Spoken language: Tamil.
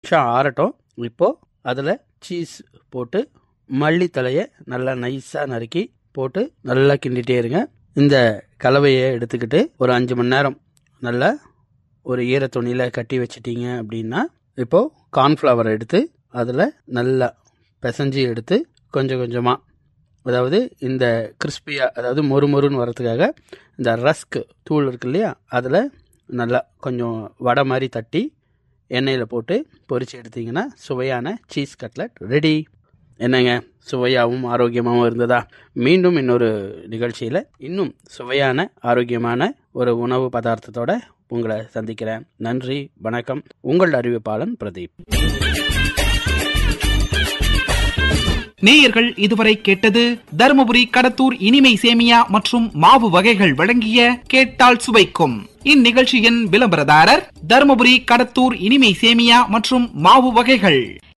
நிமிஷம் ஆறட்டும் இப்போது அதில் சீஸ் போட்டு மல்லித்தலையை நல்லா நைஸாக நறுக்கி போட்டு நல்லா கிண்டிகிட்டே இருங்க இந்த கலவையை எடுத்துக்கிட்டு ஒரு அஞ்சு மணி நேரம் நல்லா ஒரு ஈர துணியில் கட்டி வச்சிட்டீங்க அப்படின்னா இப்போது கார்ன்ஃப்ளவரை எடுத்து அதில் நல்லா பிசைஞ்சு எடுத்து கொஞ்சம் கொஞ்சமாக அதாவது இந்த கிறிஸ்பியாக அதாவது மொறு மொறுன்னு வரதுக்காக இந்த ரஸ்க் தூள் இருக்கு இல்லையா அதில் நல்லா கொஞ்சம் வடை மாதிரி தட்டி எண்ணெயில் போட்டு பொரிச்சு எடுத்தீங்கன்னா சுவையான சீஸ் கட்லட் ரெடி என்னங்க சுவையாகவும் ஆரோக்கியமாகவும் இருந்ததா மீண்டும் இன்னொரு நிகழ்ச்சியில் இன்னும் சுவையான ஆரோக்கியமான ஒரு உணவு பதார்த்தத்தோட உங்களை சந்திக்கிறேன் நன்றி வணக்கம் உங்கள் அறிவிப்பாளன் பிரதீப் நேயர்கள் இதுவரை கேட்டது தருமபுரி கடத்தூர் இனிமை சேமியா மற்றும் மாவு வகைகள் வழங்கிய கேட்டால் சுவைக்கும் இந்நிகழ்ச்சியின் விளம்பரதாரர் தருமபுரி கடத்தூர் இனிமை சேமியா மற்றும் மாவு வகைகள்